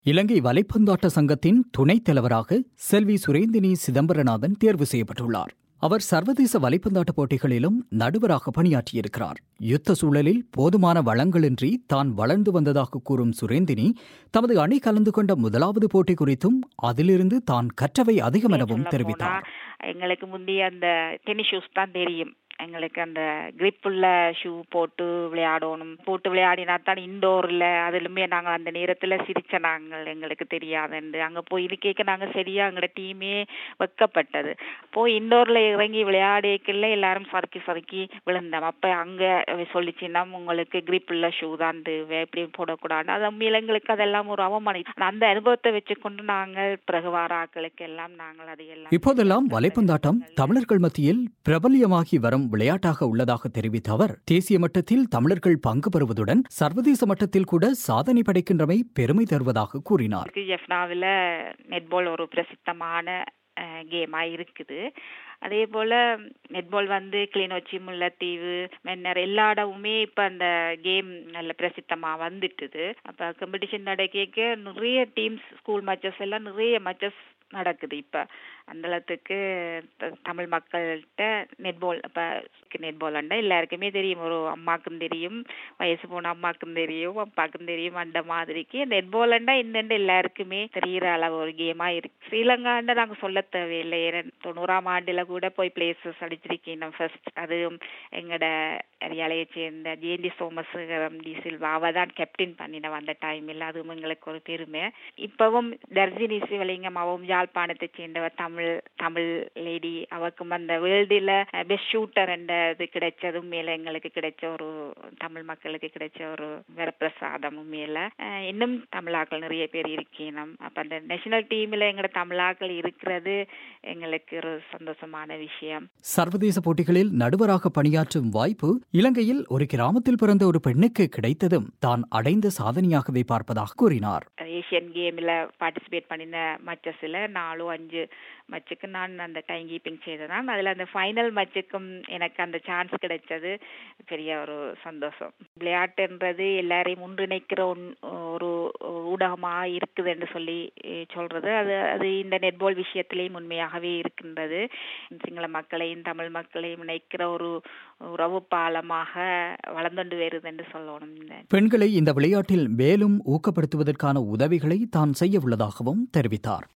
இலங்கை வலைப்பந்தாட்ட சங்கத்தின் துணைத் தலைவராக செல்வி சுரேந்தினி சிதம்பரநாதன் தேர்வு செய்யப்பட்டுள்ளார் அவர் சர்வதேச வலைப்பந்தாட்ட போட்டிகளிலும் நடுவராக பணியாற்றியிருக்கிறார் யுத்த சூழலில் போதுமான வளங்களின்றி தான் வளர்ந்து வந்ததாக கூறும் சுரேந்தினி தமது அணி கலந்து கொண்ட முதலாவது போட்டி குறித்தும் அதிலிருந்து தான் கற்றவை அதிகம் எனவும் சொல்ல தெரிவித்தார் போனா, எங்களுக்கு முந்தைய அந்த டென்னிஸ் ஷூஸ் தான் தெரியும் எங்களுக்கு அந்த grip உள்ள ஷூ போட்டு விளையாடணும் போட்டு விளையாடினா தான் இண்டோர்ல அதிலுமே நாங்க அந்த நேரத்துல சிரிச்ச நாங்கள் எங்களுக்கு தெரியாதுண்டு அங்க போய் இது கேட்க நாங்க சரியா எங்களோட டீமே வெக்கப்பட்டது போய் இண்டோர்ல இறங்கி விளையாடிக்கல எல்லாரும் சறுக்கி சறுக்கி விழுந்தோம் அப்ப அங்க சொல்லிச்சுன்னா உங்களுக்கு grip உள்ள ஷூ தான் தேவை இப்படி போடக்கூடாது அது உண்மையில எங்களுக்கு அதெல்லாம் ஒரு அவமானம் ஆனா அந்த அனுபவத்தை வச்சுக்கொண்டு நாங்கள் பிறகு வார ஆட்களுக்கு எல்லாம் நாங்கள் அதை எல்லாம் இப்போதெல்லாம் வலைப்பந்தாட்டம் தமிழர்கள் மத்தியில் பிரபல்யமாகி வரும் விளையாட்டாக உள்ளதாக தெரிவித்த அவர் தேசிய மட்டத்தில் தமிழர்கள் பங்கு பெறுவதுடன் சர்வதேச மட்டத்தில் கூட சாதனை படைக்கின்றமை பெருமை தருவதாக கூறினார் ஜெஃப்னாவில் நெட்பால் ஒரு பிரசித்தமான கேமா இருக்குது அதே போல நெட்பால் வந்து கிளிநொச்சி முல்லைத்தீவு மென்னர் எல்லா இடமுமே இப்ப அந்த கேம் நல்ல பிரசித்தமா வந்துட்டுது அப்ப காம்படிஷன் நடக்க நிறைய டீம்ஸ் ஸ்கூல் மேட்சஸ் எல்லாம் நிறைய மேட்சஸ் நடக்குது இப்ப அந்த அளவுக்கு த- தமிழ் மக்கள்கிட்ட நெட்பால் இப்ப நெட்பால் அண்டா எல்லாருக்குமே தெரியும் ஒரு அம்மாக்கும் தெரியும் வயசு போன அம்மாக்கும் தெரியும் அப்பாக்கும் தெரியும் அந்த மாதிரிக்கு நெட்பால் அண்டா என்னண்டு எல்லாருக்குமே தெரிகிற அளவு ஒரு கேமா இருக்கு ஸ்ரீலங்காண்ட நாங்க சொல்ல தேவையில்லை ஏன்னா தொண்ணூறாம் ஆண்டுல கூட போய் பிளேசஸ் அடிச்சிருக்கீங்க ஃபர்ஸ்ட் அது எங்கட ஏரியாலையை சேர்ந்த ஜேந்தி சோமசுகரம் டி சில்வா அவ தான் கேப்டன் பண்ணினவ அந்த டைமில் அதுவும் எங்களுக்கு ஒரு பெருமை இப்பவும் தர்ஜினி சிவலிங்கம் அவவும் யாழ்ப்பாணத்தை சேர்ந்தவ தமிழ் தமிழ் லேடி அவக்கும் அந்த வேர்ல்டுல பெஸ்ட் ஷூட்டர் என்ற இது கிடைச்சதும் மேல எங்களுக்கு கிடைச்ச ஒரு தமிழ் மக்களுக்கு கிடைச்ச ஒரு வரப்பிரசாதமும் மேல அஹ் இன்னும் தமிழாக்கள் நிறைய பேர் இருக்கணும் அப்ப அந்த நேஷனல் டீம்ல எங்களோட தமிழாக்கள் இருக்கிறது எங்களுக்கு ஒரு சந்தோஷமான விஷயம் சர்வதேச போட்டிகளில் நடுவராக பணியாற்றும் வாய்ப்பு இலங்கையில் ஒரு கிராமத்தில் பிறந்த ஒரு பெண்ணுக்கு கிடைத்ததும் தான் அடைந்த சாதனையாகவே பார்ப்பதாக கூறினார் ஏஷியன் கேமில் பார்ட்டிசிபேட் பண்ணின மச்சஸில் நாலு அஞ்சு மச்சுக்கு நான் அந்த டைம் கீப்பிங் செய்ததான் அதில் அந்த ஃபைனல் மச்சுக்கும் எனக்கு அந்த சான்ஸ் கிடைச்சது பெரிய ஒரு சந்தோஷம் விளையாட்டுன்றது எல்லாரையும் ஒன்றிணைக்கிற ஒன்- ஒரு ஊடகமாக இருக்குது என்று சொல்லி அஹ், சொல்றது அது அது இந்த நெட்பால் விஷயத்திலேயும் உண்மையாகவே இருக்கின்றது சிங்கள மக்களையும் தமிழ் மக்களையும் இணைக்கிற ஒரு உறவு பாலமாக வளர்ந்துண்டு வருது என்று சொல்லணும் இந்த பெண்களை இந்த விளையாட்டில் மேலும் ஊக்கப்படுத்துவதற்கான உதவிகளை தான் செய்ய உள்ளதாகவும் தெரிவித்தார்